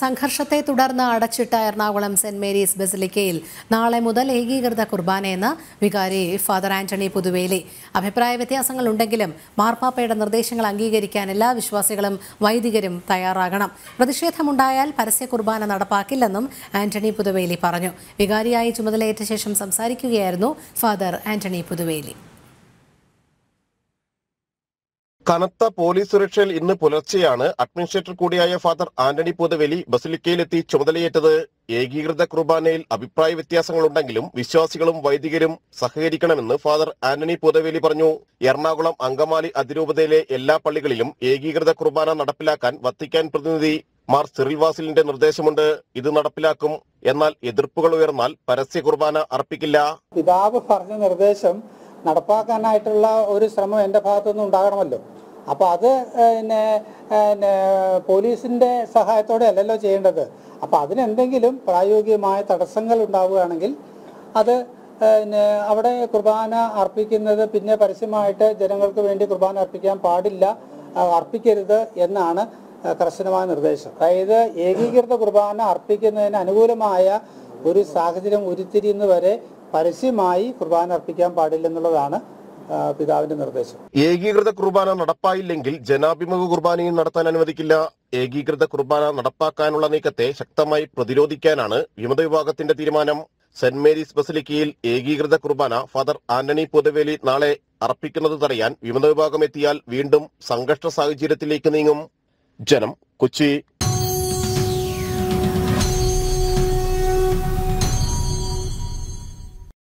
സംഘർഷത്തെ തുടർന്ന് അടച്ചിട്ട എറണാകുളം സെന്റ് മേരീസ് ബസിലിക്കയിൽ നാളെ മുതൽ ഏകീകൃത കുർബാനയെന്ന് വികാരി ഫാദർ ആന്റണി പുതുവേലി അഭിപ്രായ വ്യത്യാസങ്ങളുണ്ടെങ്കിലും മാർപ്പാപ്പയുടെ നിർദ്ദേശങ്ങൾ അംഗീകരിക്കാൻ എല്ലാ വിശ്വാസികളും വൈദികരും തയ്യാറാകണം പ്രതിഷേധമുണ്ടായാൽ പരസ്യ കുർബാന നടപ്പാക്കില്ലെന്നും ആന്റണി പുതുവേലി പറഞ്ഞു വികാരിയായി ചുമതലയേറ്റ ശേഷം സംസാരിക്കുകയായിരുന്നു ഫാദർ ആന്റണി പുതുവേലി കനത്ത പോലീസ് സുരക്ഷയിൽ ഇന്ന് പുലർച്ചെയാണ് അഡ്മിനിസ്ട്രേറ്റർ കൂടിയായ ഫാദർ ആന്റണി പൂതവേലി ബസിലിക്കയിലെത്തി ചുമതലയേറ്റത് ഏകീകൃത കുർബാനയിൽ അഭിപ്രായ വ്യത്യാസങ്ങളുണ്ടെങ്കിലും വിശ്വാസികളും വൈദികരും സഹകരിക്കണമെന്ന് ഫാദർ ആന്റണി പൂതവേലി പറഞ്ഞു എറണാകുളം അങ്കമാലി അതിരൂപതയിലെ എല്ലാ പള്ളികളിലും ഏകീകൃത കുർബാന നടപ്പിലാക്കാൻ വത്തിക്കാൻ പ്രതിനിധി മാർ സിറിൽ വാസിലിന്റെ നിർദ്ദേശമുണ്ട് ഇത് നടപ്പിലാക്കും എന്നാൽ എതിർപ്പുകൾ ഉയർന്നാൽ പരസ്യ കുർബാന അർപ്പിക്കില്ല പിതാവ് പറഞ്ഞ നിർദ്ദേശം നടപ്പാക്കാനായിട്ടുള്ള ഒരു ശ്രമം എൻ്റെ ഭാഗത്തുനിന്ന് ഉണ്ടാകണമല്ലോ അപ്പോൾ അത് പിന്നെ പിന്നെ പോലീസിൻ്റെ സഹായത്തോടെ അല്ലല്ലോ ചെയ്യേണ്ടത് അപ്പോൾ അതിനെന്തെങ്കിലും പ്രായോഗികമായ തടസ്സങ്ങൾ ഉണ്ടാവുകയാണെങ്കിൽ അത് പിന്നെ അവിടെ കുർബാന അർപ്പിക്കുന്നത് പിന്നെ പരസ്യമായിട്ട് ജനങ്ങൾക്ക് വേണ്ടി കുർബാന അർപ്പിക്കാൻ പാടില്ല ആ, അർപ്പിക്കരുത് എന്നാണ് ആ, കർശനമായ നിർദ്ദേശം അതായത് ഏകീകൃത കുർബാന അർപ്പിക്കുന്നതിന് അനുകൂലമായ ഒരു സാഹചര്യം ഉരുത്തിരിയുന്ന വരെ പരസ്യമായി കുർബാന അർപ്പിക്കാൻ പാടില്ലെന്നുള്ളതാണ് ആ, പിതാവിന്റെ നിർദ്ദേശം ഏകീകൃത കുർബാന നടപ്പായില്ലെങ്കിൽ ജനാഭിമുഖ കുർബാനയും നടത്താൻ അനുവദിക്കില്ല ഏകീകൃത കുർബാന നടപ്പാക്കാനുള്ള നീക്കത്തെ ശക്തമായി പ്രതിരോധിക്കാനാണ് വിമത വിഭാഗത്തിന്റെ തീരുമാനം സെന്റ് മേരീസ് ബസിലിക്കയിൽ ഏകീകൃത കുർബാന ഫാദർ ആന്റണി പൊതുവേലി നാളെ അർപ്പിക്കുന്നത് തടയാൻ വിമത വിഭാഗം എത്തിയാൽ വീണ്ടും സംഘർഷ സാഹചര്യത്തിലേക്ക് നീങ്ങും ജനം കൊച്ചി